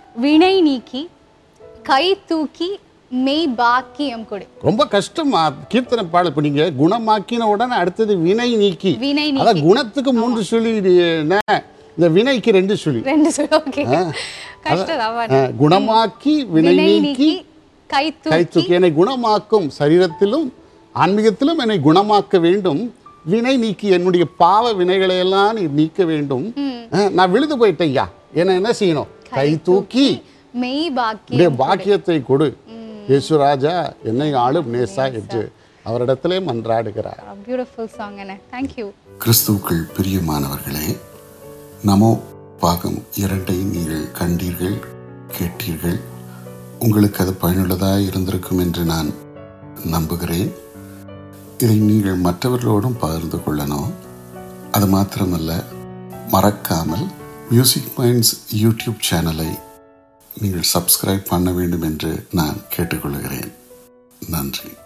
வினை நீக்கி கை தூக்கி மெய் பாக்கியம் கொடு ரொம்ப கஷ்டமா கீர்த்தனை பாடல் இப்போ நீங்க குணமாக்கின உடனே அடுத்தது வினை நீக்கி வினை அதான் நீக்கி குணத்துக்கு மூன்று சொல்லி இந்த வினைக்கு ரெண்டு சொல்லி ரெண்டு சொல்லு ஓகே கஷ்டம் தான் ஆ, குணமாக்கி வினை வினை நீக்கி நீக்கி கை கை தூக்கி தூக்கி என்னை குணமாக்கும் சரீரத்திலும் ஆன்மீகத்திலும் என்னை குணமாக்க வேண்டும் வினை நீக்கி என்னுடைய பாவ வினைகளை எல்லாம் நீ நீக்க வேண்டும் ஆ, நான் விழுது போயிட்டேன் ஐயா என்ன என்ன செய்யணும் கை தூக்கி மெய் பாக்கியம் உடைய பாக்கியத்தை கொடு இயேசுராஜா என்னை ஆளும் நேசா என்று அவரிடத்திலே மன்றாடுகிறார் பியூட்டிஃபுல் சாங் என்ன தேங்க்யூ கிறிஸ்துவுக்குள் பிரியமானவர்களே நமோ பாகம் இரண்டை நீங்கள் கண்டீர்கள் கேட்டீர்கள் உங்களுக்கு அது பயனுள்ளதாக இருந்திருக்கும் என்று நான் நம்புகிறேன் இதை நீங்கள் மற்றவர்களோடும் பகிர்ந்து கொள்ளணும் அது மாத்திரமல்ல மறக்காமல் மியூசிக் மைண்ட்ஸ் யூடியூப் சேனலை நீங்கள் சப்ஸ்கிரைப் பண்ண வேண்டும் என்று நான் கேட்டுக்கொள்கிறேன் நன்றி